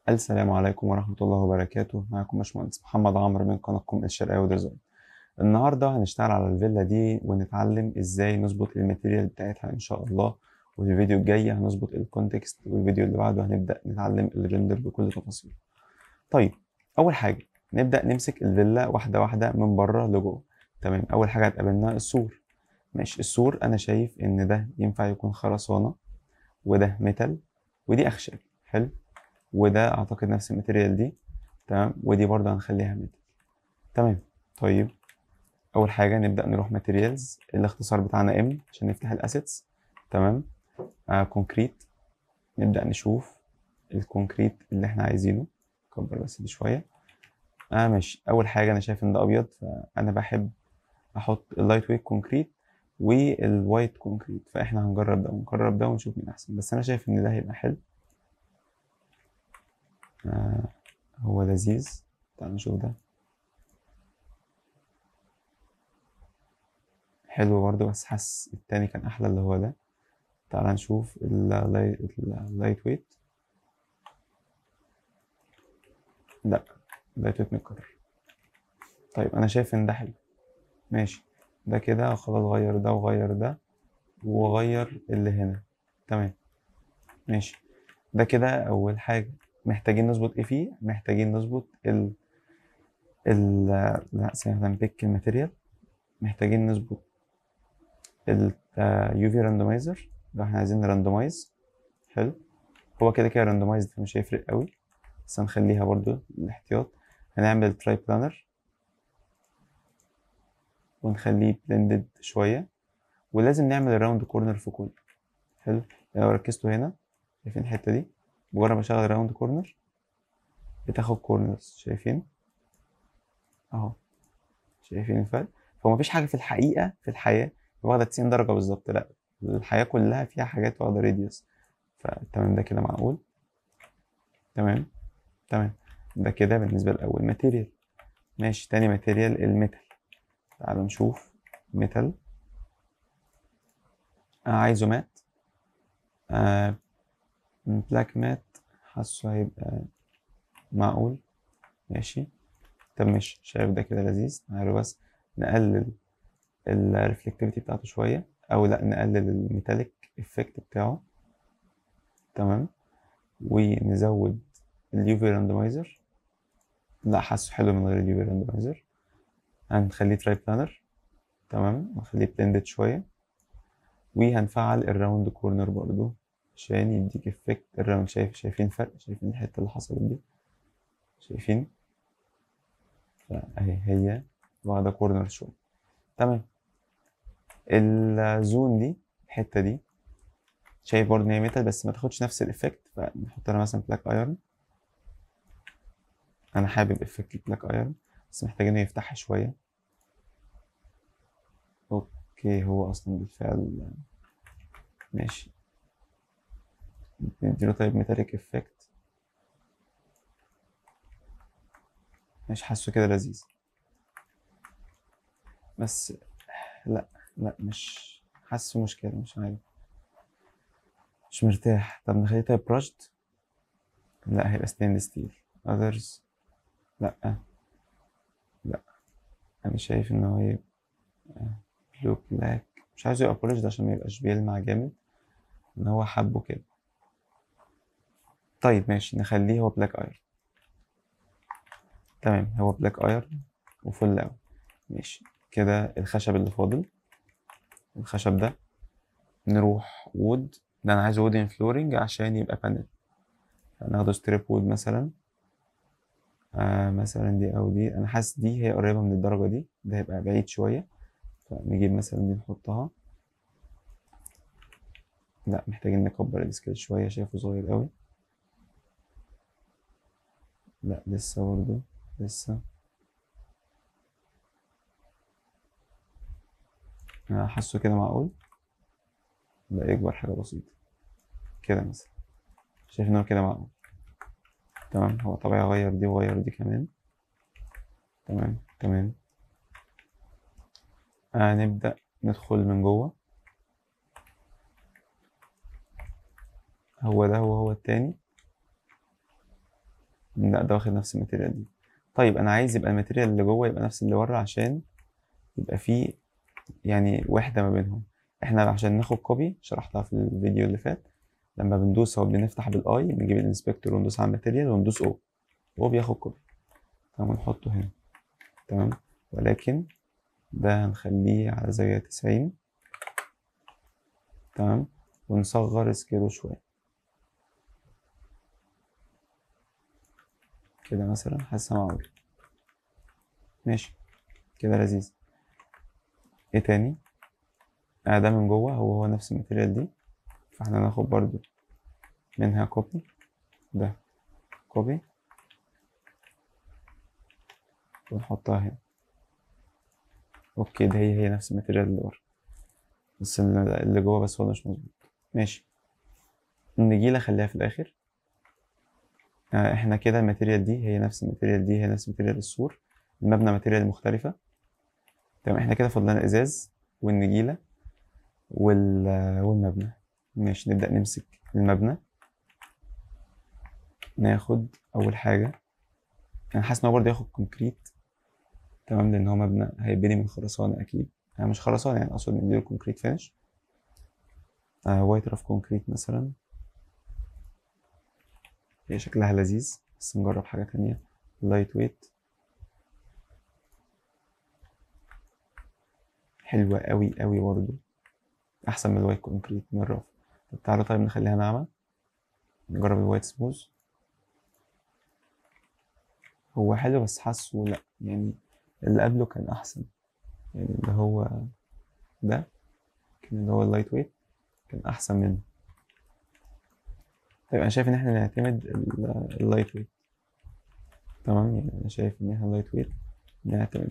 السلام عليكم ورحمة الله وبركاته معكم باشمهندس محمد عمرو من قناتكم الشرقاوي ديزاين النهاردة هنشتغل على الفيلا دي ونتعلم ازاي نظبط الماتيريال بتاعتها ان شاء الله وفي الفيديو الجاي هنظبط الكونتكست والفيديو اللي بعده هنبدأ نتعلم الريندر بكل تفاصيله طيب أول حاجة نبدأ نمسك الفيلا واحدة واحدة من بره لجوه تمام أول حاجة هتقابلنا السور ماشي السور أنا شايف إن ده ينفع يكون خرسانة وده ميتال ودي أخشب حلو وده اعتقد نفس الماتيريال دي تمام ودي برضه هنخليها ميتال تمام طيب اول حاجه نبدا نروح ماتيريالز الاختصار بتاعنا ام عشان نفتح الاسيتس تمام آه كونكريت نبدا نشوف الكونكريت اللي احنا عايزينه كبر بس دي شويه اه ماشي اول حاجه انا شايف ان ده ابيض فانا بحب احط اللايت ويت كونكريت والوايت كونكريت فاحنا هنجرب ده ونجرب ده ونشوف مين احسن بس انا شايف ان ده هيبقى حلو آه هو لذيذ تعال نشوف ده حلو برضه بس حاسس التاني كان أحلى اللي هو ده تعال نشوف اللايت ويت لا اللايت ويت متكرر طيب أنا شايف إن ده حلو ماشي ده كده خلاص غير ده وغير ده وغير اللي هنا تمام ماشي ده كده أول حاجة محتاجين نظبط ايه فيه محتاجين نظبط ال ال لا ثانية نبيك الماتيريال محتاجين نظبط ال يو في راندومايزر لو احنا عايزين نراندومايز حلو هو كده كده راندومايز مش هيفرق قوي بس هنخليها برضو الاحتياط هنعمل تراي بلانر ونخليه بلندد شوية ولازم نعمل الراوند كورنر في كله حلو لو ركزتوا هنا شايفين الحتة دي مجرد ما اشغل راوند كورنر بتاخد كورنرز شايفين اهو شايفين الفرق فهو مفيش حاجه في الحقيقه في الحياه واخده 90 درجه بالظبط لا الحياه كلها فيها حاجات واخده راديوس فتمام ده كده معقول تمام تمام ده كده بالنسبه لاول ماتيريال ماشي تاني ماتيريال الميتال تعالوا نشوف ميتال آه عايزه مات آه بلاك مات حاسه هيبقى معقول ماشي طب ماشي شايف ده كده لذيذ تعالوا بس نقلل الريفلكتيفيتي بتاعته شوية أو لأ نقلل الميتاليك افكت بتاعه تمام ونزود اليوفي راندمايزر لا حاسه حلو من غير اليوفي راندمايزر هنخليه تراي بلانر تمام نخليه بلندد شوية وهنفعل الراوند كورنر برضو عشان يديك افكت الراوند شايف شايفين فرق شايفين الحته اللي حصلت دي شايفين اهي هي واخده كورنر شويه تمام الزون دي الحته دي شايف برضه ان هي ميتال بس ما تاخدش نفس الافكت فنحط لها مثلا بلاك ايرون انا حابب افكت البلاك ايرون بس محتاجين يفتحها شويه اوكي هو اصلا بالفعل ماشي نديله طيب ميتاليك افكت مش حاسه كده لذيذ بس لا لا مش حاسه مشكلة مش عارف مش مرتاح طب نخليه طيب براشد لا هيبقى ستينلس ستيل others لا لا انا شايف ان هو يبقى بلو بلاك مش عايزه يبقى بوليشد عشان ما يبقاش بيلمع جامد ان هو حبه كده طيب ماشي نخليه هو بلاك ايرون تمام هو بلاك ايرون وفل اوي ماشي كده الخشب اللي فاضل الخشب ده نروح وود ده انا عايز وودن فلورنج عشان يبقى بانل ناخده ستريب وود مثلا آه مثلا دي او دي انا حاسس دي هي قريبه من الدرجه دي ده هيبقى بعيد شويه فنجيب مثلا دي نحطها لا محتاجين نكبر السكيل شويه شايفه صغير قوي لا لسه برضه لسه أنا حاسه كده معقول لا يكبر حاجة بسيطة كده مثلا شايف إن هو كده معقول تمام هو طبيعي أغير دي وأغير دي كمان تمام تمام آه نبدأ ندخل من جوه هو ده هو هو التاني لا ده واخد نفس الماتيريال دي طيب انا عايز يبقى الماتيريال اللي جوه يبقى نفس اللي بره عشان يبقى فيه يعني وحدة ما بينهم احنا عشان ناخد كوبي شرحتها في الفيديو اللي فات لما بندوس هو بنفتح بالاي نجيب الانسبكتور وندوس على الماتيريال وندوس او هو بياخد كوبي تمام ونحطه هنا تمام ولكن ده هنخليه على زاوية تسعين تمام ونصغر سكيله شوية كده مثلا حاسة معقول ماشي كده لذيذ ايه تاني آه ده من جوه هو هو نفس الماتيريال دي فاحنا ناخد برضو منها كوبي ده كوبي ونحطها هنا اوكي ده هي هي نفس الماتيريال اللي ورا بس اللي اللي جوه بس هو مش مظبوط ماشي النجيلة خليها في الآخر آه احنا كده الماتيريال دي هي نفس الماتيريال دي هي نفس ماتيريال السور المبنى ماتيريال مختلفة تمام احنا كده فضلنا الإزاز والنجيلة وال... والمبنى ماشي نبدأ نمسك المبنى ناخد أول حاجة أنا حاسس إن هو برضه ياخد كونكريت تمام لأن هو مبنى هيتبني من خرسانة أكيد يعني مش خرسانة يعني أقصد نديله كونكريت فينش آه وايت رف كونكريت مثلا هي شكلها لذيذ بس نجرب حاجة تانية لايت ويت حلوة أوي أوي برضه أحسن من الوايت كونكريت من الرف طب تعالوا طيب نخليها ناعمة نجرب الوايت سموز هو حلو بس حاسه لأ يعني اللي قبله كان أحسن يعني اللي هو ده كان اللي هو اللايت ويت كان أحسن منه طيب أنا شايف إن إحنا نعتمد ال- اللايت ويت تمام يعني أنا شايف إن إحنا اللايت ويت نعتمد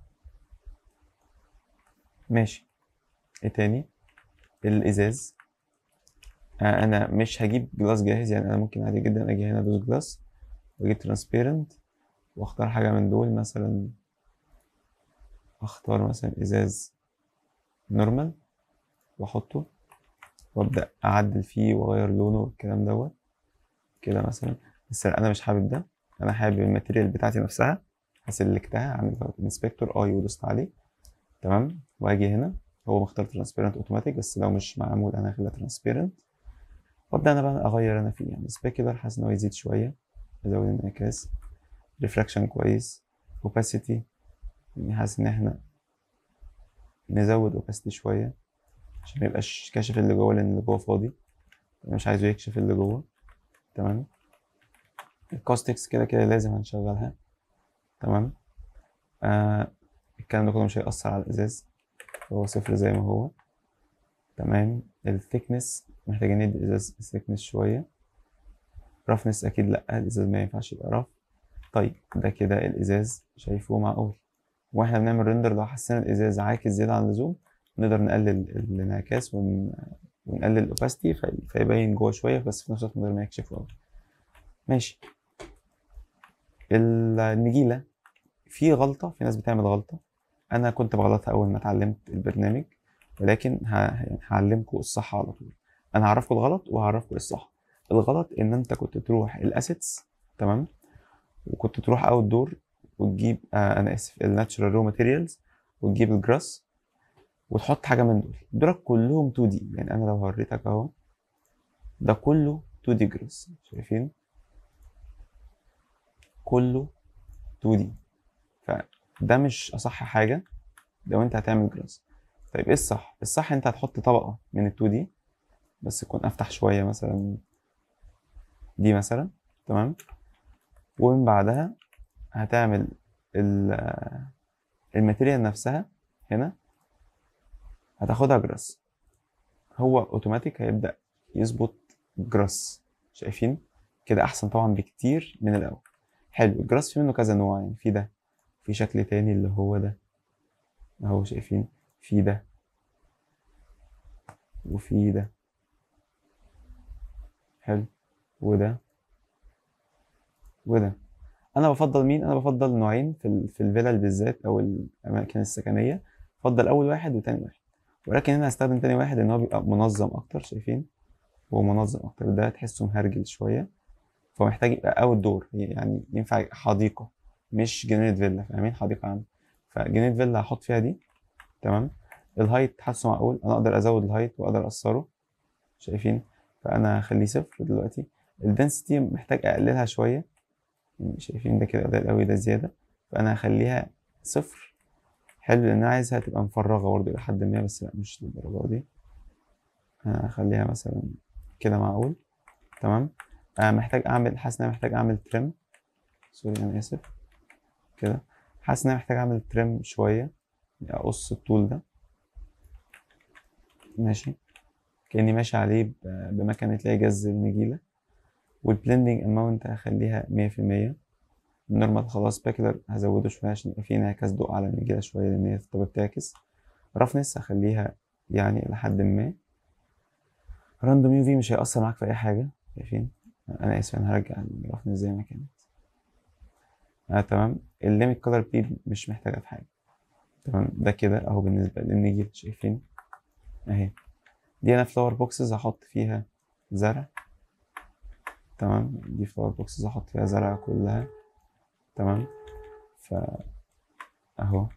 ماشي إيه تاني الإزاز آه، أنا مش هجيب جلاس جاهز يعني أنا ممكن عادي جدا أجي هنا أدوس جلاس وأجيب ترانسبيرنت وأختار حاجة من دول مثلا أختار مثلا إزاز نورمال وأحطه وأبدأ أعدل فيه وأغير لونه والكلام دوت كده مثلا بس أنا مش حابب ده أنا حابب الماتيريال بتاعتي نفسها هسلكتها أعمل انسبكتور أي ودوست عليه تمام وأجي هنا هو مختار ترانسبيرنت اوتوماتيك بس لو مش معمول انا هخليها ترانسبيرنت وابدا انا بقى اغير انا فيه يعني سبيكولر حاسس ان هو يزيد شويه ازود انعكاس ريفراكشن كويس اوباسيتي يعني حاسس ان احنا نزود اوباسيتي شويه عشان ما يبقاش كاشف اللي جوه لان اللي جوه فاضي انا مش عايزه يكشف اللي جوه تمام الكوستكس كده كده لازم هنشغلها تمام آه الكلام ده كله مش هيأثر على الازاز هو صفر زي ما هو تمام الثيكنس محتاجين ندي الازاز ثيكنس شويه رفنس اكيد لا الازاز ما ينفعش يبقى رف طيب ده كده الازاز شايفه معقول واحنا بنعمل ريندر لو حسينا الازاز عاكس زياده عن اللزوم نقدر نقلل الانعكاس ون... ونقلل الاوباستي في... فيبين جوه شويه بس في نفس الوقت من غير ما يكشف قوي ماشي النجيله في غلطه في ناس بتعمل غلطه انا كنت بغلطها اول ما اتعلمت البرنامج ولكن ه... يعني هعلمكم الصح على طول انا هعرفكم الغلط وهعرفكم الصح الغلط ان انت كنت تروح الاسيتس تمام وكنت تروح اوت دور وتجيب آه انا اسف الناتشورال رو ماتيريالز وتجيب الجراس وتحط حاجه من دول دول كلهم 2 دي يعني انا لو وريتك اهو ده كله 2 دي جراس شايفين كله 2 دي فده مش اصح حاجه لو انت هتعمل جراس طيب ايه الصح الصح انت هتحط طبقه من ال 2 دي بس تكون افتح شويه مثلا دي مثلا تمام ومن بعدها هتعمل ال- الماتيريال نفسها هنا هتاخدها جراس هو اوتوماتيك هيبدأ يظبط جراس شايفين كده احسن طبعا بكتير من الاول حلو الجراس في منه كذا نوع يعني في ده في شكل تاني اللي هو ده اهو شايفين في ده وفي ده حلو وده وده انا بفضل مين انا بفضل نوعين في ال- في الفيلل بالذات او الاماكن السكنيه بفضل اول واحد وتاني واحد ولكن انا هستخدم تاني واحد ان هو بيبقى منظم اكتر شايفين هو منظم اكتر ده تحسه مهرجل شويه فهو محتاج يبقى اوت دور يعني ينفع يبقى حديقة مش جنينة فيلا فاهمين حديقة عامة فجنينة فيلا هحط فيها دي تمام الهايت حاسه معقول انا اقدر ازود الهايت واقدر اقصره شايفين فانا هخليه صفر دلوقتي الدنسيتي محتاج اقللها شويه يعني شايفين ده كده قليل قوي ده زياده فانا هخليها صفر حلو لان انا عايزها تبقى مفرغه برضه الى حد ما بس لا مش للدرجه دي انا هخليها مثلا كده معقول تمام أنا محتاج اعمل حاسس ان انا محتاج اعمل تريم سوري انا اسف كده حاسس ان انا محتاج اعمل تريم شويه اقص الطول ده ماشي كاني ماشي عليه ب- بمكنه تلاقي جز النجيله والبلندنج اماونت هخليها مية في المية النورمال خلاص باكلر هزوده شويه عشان يبقى فيه انعكاس ضوء على النجيله شويه لان هي طب بتعكس رفنس هخليها يعني إلى حد ما راندوم يو في مش هيأثر معاك في أي حاجة شايفين أنا آسف أنا هرجع الرفنس زي ما كانت آه تمام الليميت كولر بليد مش محتاجة في حاجة تمام ده كده أهو بالنسبة للنجيل شايفين أهي دي أنا فلاور بوكسز هحط فيها زرع تمام دي فلاور بوكسز هحط فيها زرع كلها تمام ف أهو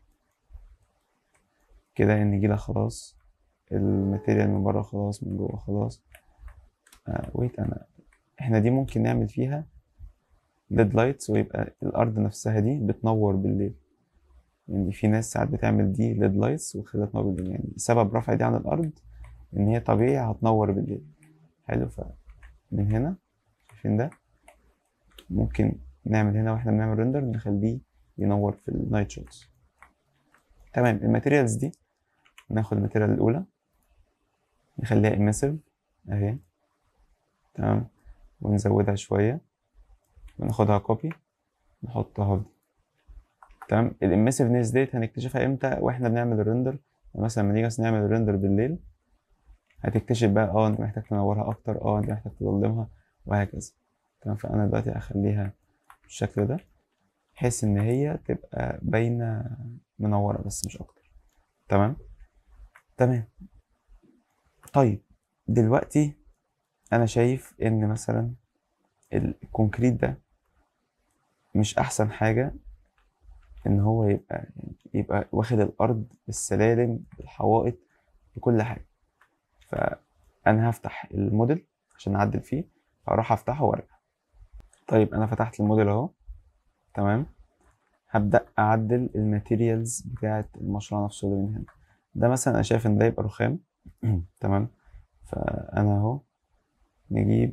كده النجيلة خلاص الماتيريال من بره خلاص من جوه خلاص آه ويت انا احنا دي ممكن نعمل فيها ليد لايتس ويبقى الارض نفسها دي بتنور بالليل يعني في ناس ساعات بتعمل دي ليد لايتس وتخليها تنور بالليل يعني سبب رفع دي عن الارض ان هي طبيعي هتنور بالليل حلو ف من هنا شايفين ده ممكن نعمل هنا واحنا بنعمل ريندر نخليه ينور في النايت شوتس تمام الماتيريالز دي ناخد الماتيريال الاولى نخليها emissive اهي تمام ونزودها شوية وناخدها كوبي نحطها في دي تمام الاميسيفنس ديت هنكتشفها امتى واحنا بنعمل الريندر يعني مثلا لما نيجي مثلا نعمل الريندر بالليل هتكتشف بقى اه انت محتاج تنورها اكتر اه انت محتاج تظلمها وهكذا تمام فانا دلوقتي هخليها بالشكل ده بحيث ان هي تبقى باينة منورة بس مش اكتر تمام تمام طيب دلوقتي انا شايف ان مثلا الكونكريت ده مش احسن حاجة ان هو يبقى يعني يبقى واخد الارض بالسلالم بالحوائط بكل حاجة فانا هفتح الموديل عشان اعدل فيه هروح افتحه وارجع طيب انا فتحت الموديل اهو تمام هبدأ اعدل الماتيريالز بتاعة المشروع نفسه اللي من هنا ده مثلا انا شايف ان ده يبقى رخام تمام فانا اهو نجيب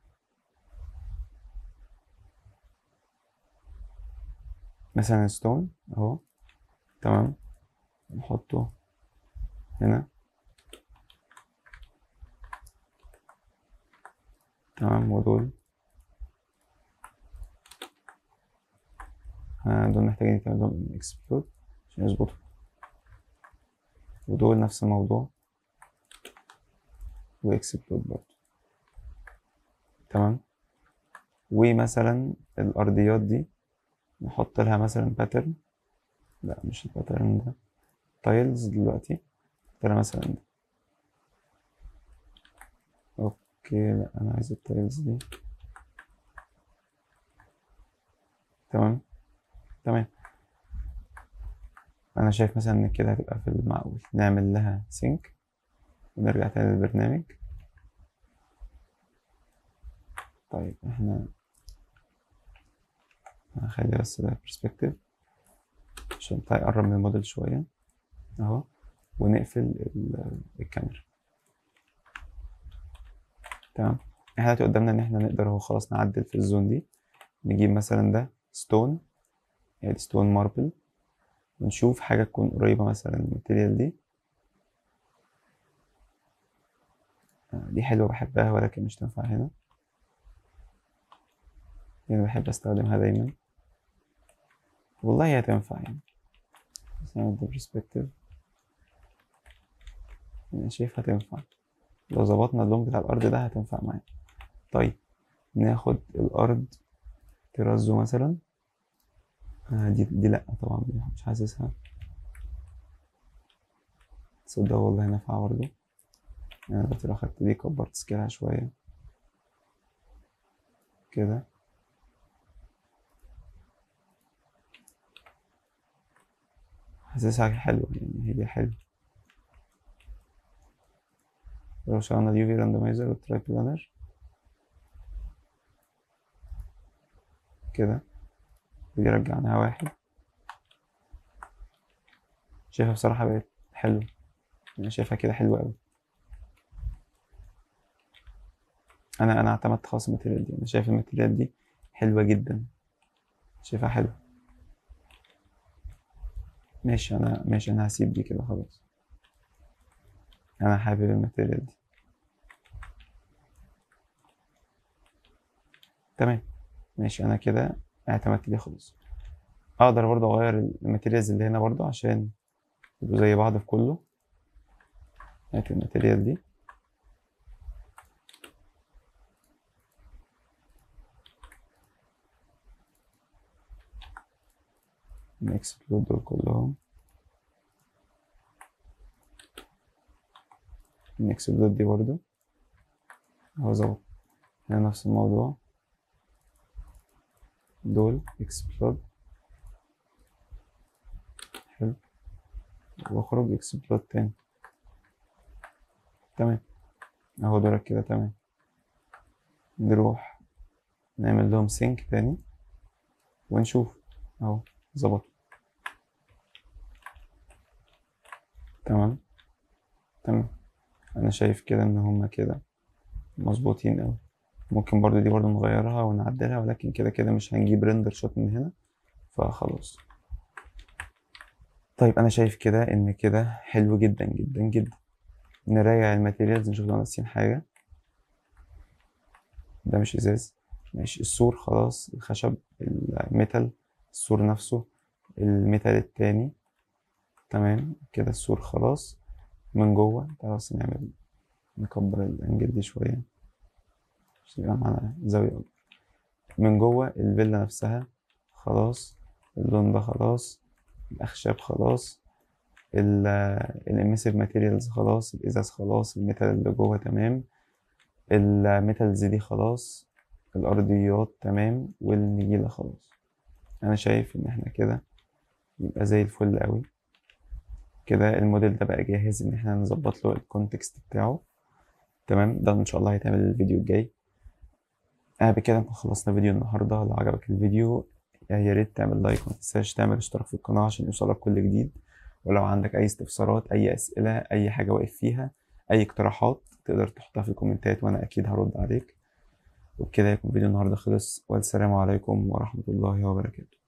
مثلا ستون اهو تمام نحطه هنا تمام ودول آه، دول محتاجين يتعمل لهم اكسبلود عشان يظبطوا ودول نفس الموضوع واكسبلود برضه تمام ومثلا الارضيات دي نحط لها مثلا باترن لا مش الباترن ده تايلز دلوقتي نحط لها مثلا ده اوكي لا انا عايز التايلز دي تمام تمام انا شايف مثلا ان كده هتبقى في المعقول نعمل لها سينك ونرجع تاني للبرنامج طيب احنا هنخلي بس ده برسبكتيف عشان يقرب من الموديل شوية اهو ونقفل ال- الكاميرا تمام احنا دلوقتي قدامنا ان احنا نقدر اهو خلاص نعدل في الزون دي نجيب مثلا ده ستون يعني ستون ماربل ونشوف حاجة تكون قريبة مثلا من الماتيريال دي آه، دي حلوة بحبها ولكن مش تنفع هنا يعني بحب استخدمها دايما والله هي تنفع يعني بس انا ده برسبكتيف انا شايفها تنفع لو ظبطنا اللون بتاع الارض ده هتنفع معانا طيب ناخد الارض ترازو مثلا آه دي دي لا طبعا دي مش حاسسها تصدق والله نافعة برضه انا دلوقتي لو خدت دي كبرت سكيلها شوية كده حاسسها حلوة يعني هي حلوة لو شغلنا اليوفي راندمايزر والتراي بلانر كده بيرجعناها واحد شايفها بصراحة بقت حلوة أنا شايفها كده حلوة أوي أنا أنا اعتمدت خلاص الماتيريال دي أنا شايف الماتيريال دي حلوة جدا شايفها حلوة ماشي أنا ماشي أنا هسيب دي كده خلاص أنا حابب الماتيريال دي تمام ماشي أنا كده اعتمدت دي خلاص أقدر برضه أغير الماتيريالز اللي هنا برضه عشان يبقوا زي بعض في كله هات الماتيريال دي نكسبلود دول كلهم نكسبلود دي برضو اهو ظبط هنا نفس الموضوع دول اكسبلود حلو واخرج اكسبلود تاني تمام اهو دولك كده تمام نروح نعمل لهم سينك تاني ونشوف اهو ظبط تمام تمام انا شايف كده ان هما كده مظبوطين اوي ممكن برضو دي برضو نغيرها ونعدلها ولكن كده كده مش هنجيب ريندر شوت من هنا فخلاص طيب انا شايف كده ان كده حلو جدا جدا جدا نراجع الماتيريالز نشوف لو ناسيين حاجة ده مش ازاز ماشي السور خلاص الخشب الميتال السور نفسه الميتال التاني تمام كده السور خلاص من جوه تعالى بس نعمل نكبر الانجل دي شوية عشان يبقى معانا زاوية أكبر من جوه الفيلا نفسها خلاص اللون ده خلاص الأخشاب خلاص الاميسيف ماتيريالز خلاص الإزاز خلاص الميتال اللي جوه تمام الميتالز دي خلاص الأرضيات تمام والنجيلة خلاص أنا شايف إن إحنا كده يبقى زي الفل أوي كده الموديل ده بقى جاهز إن إحنا نظبط له الكونتكست بتاعه تمام ده إن شاء الله هيتعمل الفيديو الجاي آه بكده نكون خلصنا فيديو النهاردة لو عجبك الفيديو يا ريت تعمل لايك ومتنساش تعمل اشتراك في القناة عشان يوصلك كل جديد ولو عندك أي استفسارات أي أسئلة أي حاجة واقف فيها أي اقتراحات تقدر تحطها في الكومنتات وأنا أكيد هرد عليك وبكده يكون فيديو النهاردة خلص والسلام عليكم ورحمة الله وبركاته